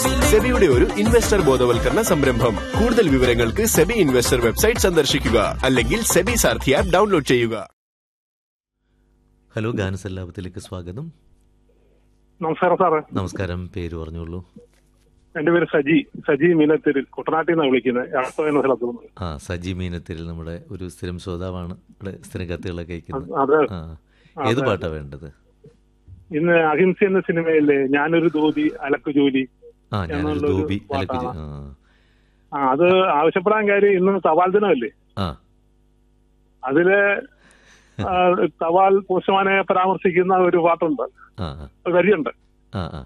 സെബിയുടെ ഒരു ഇൻവെസ്റ്റർ ബോധവൽക്കരണ സംരംഭം കൂടുതൽ വിവരങ്ങൾക്ക് സെബി ഇൻവെസ്റ്റർ വെബ്സൈറ്റ് സന്ദർശിക്കുക അല്ലെങ്കിൽ സെബി സാർഥി ആപ്പ് ഡൗൺലോഡ് ചെയ്യുക ഹലോ ഗാനസല്ലാപത്തിലേക്ക് സ്വാഗതം നമസ്കാരം സാറേ നമസ്കാരം പേര് പറഞ്ഞോളൂ എന്റെ പേര് സജി സജി മീനത്തിരിൽ കുട്ടനാട്ടിൽ നിന്നാണ് വിളിക്കുന്നത് എടത്തോ എന്ന സ്ഥലത്ത് നിന്ന് ആ സജി മീനത്തിൽ നമ്മുടെ ഒരു സ്ഥിരം ശ്രോതാവാണ് ഇവിടെ സ്ഥിരം കത്തുകളൊക്കെ അയക്കുന്നത് അത് ആ ഏത് പാട്ടാ വേണ്ടത് ഇന്ന് അഹിംസ എന്ന സിനിമയിലെ ഞാനൊരു ധോതി അലക്ക് ജോലി ആ ഞാനൊരു എന്നുള്ളൊരു ധോബി അലക്ക് ജോ- പാട്ടാണ്. ആ ആ അത് ആവശ്യപ്പെടാൻ കാര്യം ഇന്ന് തപാൽ ദിനമല്ലേ ആ അതില് ആ, തപാൽ പോസ്റ്റ്മാനെ പരാമർശിക്കുന്ന ഒരു പാട്ടുണ്ട് ആ ഒരു വരിയുണ്ട് ആ ആ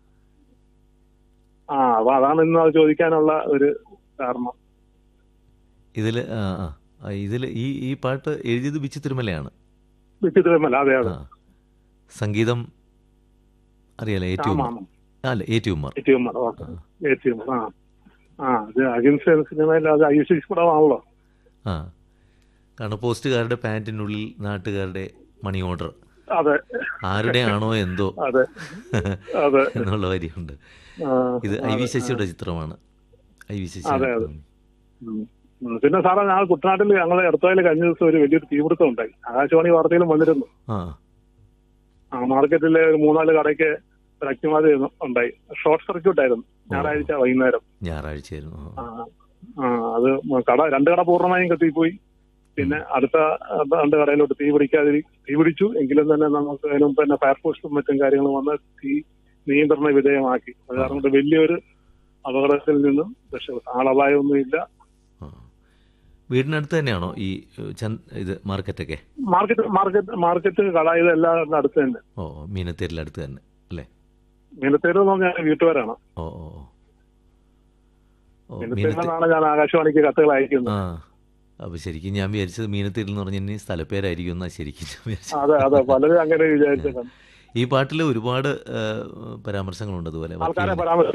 ആ അപ്പൊ അതാണ് ഇന്ന് അത് ചോദിക്കാനുള്ള ഒരു കാരണം ഇതിൽ ആ ആ ആ, ഇതിൽ ഈ ഈ പാട്ട് എഴുതിയത് ബിച്ചു തിരുമലയാണ് വിചിത്രമല്ല അതെ ആ അതെ സംഗീതം അറിയാലോ ഏറ്റവും ആമാം അല്ല ഏറ്റവും മാർ ഏറ്റവും ഏറ്റവും ആ ആ അത് അഹിംസ എന്ന സിനിമയിൽ അത് ഐശ്വര്യ പടമാണല്ലോ ആ കാരണം പോസ്റ്റുകാരുടെ പാൻറ്റിനുള്ളിൽ നാട്ടുകാരുടെ മണി ഓർഡർ അതെ ആരുടെ ആണോ എന്തോ അതെ അതെ എന്നുള്ള വരിയുണ്ട് ആ, ഇത് ഐ വി അതെ, ശശിയുടെ ചിത്രമാണ് ഐ വി ശശി അതെ, അതെ. ഉം. ഉം. പിന്നെ സാറേ ഞങ്ങൾ കുട്ടനാട്ടിൽ ഞങ്ങൾ ഇടത്തോയിൽ കഴിഞ്ഞ ദിവസം ഒരു വലിയൊരു തീപിടുത്തം ഉണ്ടായി ആകാശവാണി വാർത്തയിലും വന്നിരുന്നു ആ ആ മാർക്കറ്റിലെ ഒരു മൂന്നാല് കടയ്ക്ക് ഒരു അഗ്നിബാധ ഉണ്ടായി ഷോർട്ട് സർക്യൂട്ട് ആയിരുന്നു ഞായറാഴ്ച വൈകുന്നേരം ഞായറാഴ്ചയായിരുന്നു ആ. ആ ആ, അത് കട രണ്ട് കട പൂർണ്ണമായും കത്തിപ്പോയി പിന്നെ അടുത്ത രണ്ട് കടയിലോട്ട് തീ പിടിക്കാതെ തീ പിടിച്ചു എങ്കിലും തന്നെ നമുക്ക് അതിന് മുമ്പ് തന്നെ ഫയർഫോഴ്സും മറ്റും കാര്യങ്ങളും വന്ന് തീ നിയന്ത്രണ വിധേയമാക്കി അത് കാരണം കൊണ്ട് വലിയൊരു അപകടത്തിൽ നിന്നും രക്ഷപ്പെട്ടു ആളപായമൊന്നുമില്ല ആ. വീടിനടുത്ത് തന്നെയാണോ ഈ ഏഹ്, ചന്ത് ഇത് മാർക്കറ്റൊക്കെ മാർക്കറ്റ് മാർക്കറ്റ് മാർക്കറ്റ് കട ഇതെല്ലാം അടുത്ത് തന്നെ ഓ മീനത്തേരിലെ അടുത്ത് തന്നെ അല്ലേ മീനത്തേര് എന്ന് പറഞ്ഞാൽ വീട്ടുകാരാണ് ഓ ഓ ഓ. ഓ മീനത്തേരിൽ മീനത്തേ നിന്നാണ് ഞാൻ ആകാശവാണിക്ക് കത്തുകൾ അയക്കുന്നത് ആ അപ്പോൾ ശരിക്കും ഞാൻ വിചാരിച്ചത് മീനത്തേരിൽ എന്ന് പറഞ്ഞാൽ ഇനി സ്ഥലപ്പേരായിരിക്കും എന്നാ ശരിക്കും ഞാൻ വിചാരിച്ചത് അതെ അതെ പലരും അങ്ങനെ വിചാരിച്ചേക്കാം ഈ പാട്ടിൽ ഒരുപാട് ഏഹ്, പരാമർശങ്ങളുണ്ട് അതുപോലെ ആൾക്കാരെ വക്കീലിനെ- പരാമർശിച്ചു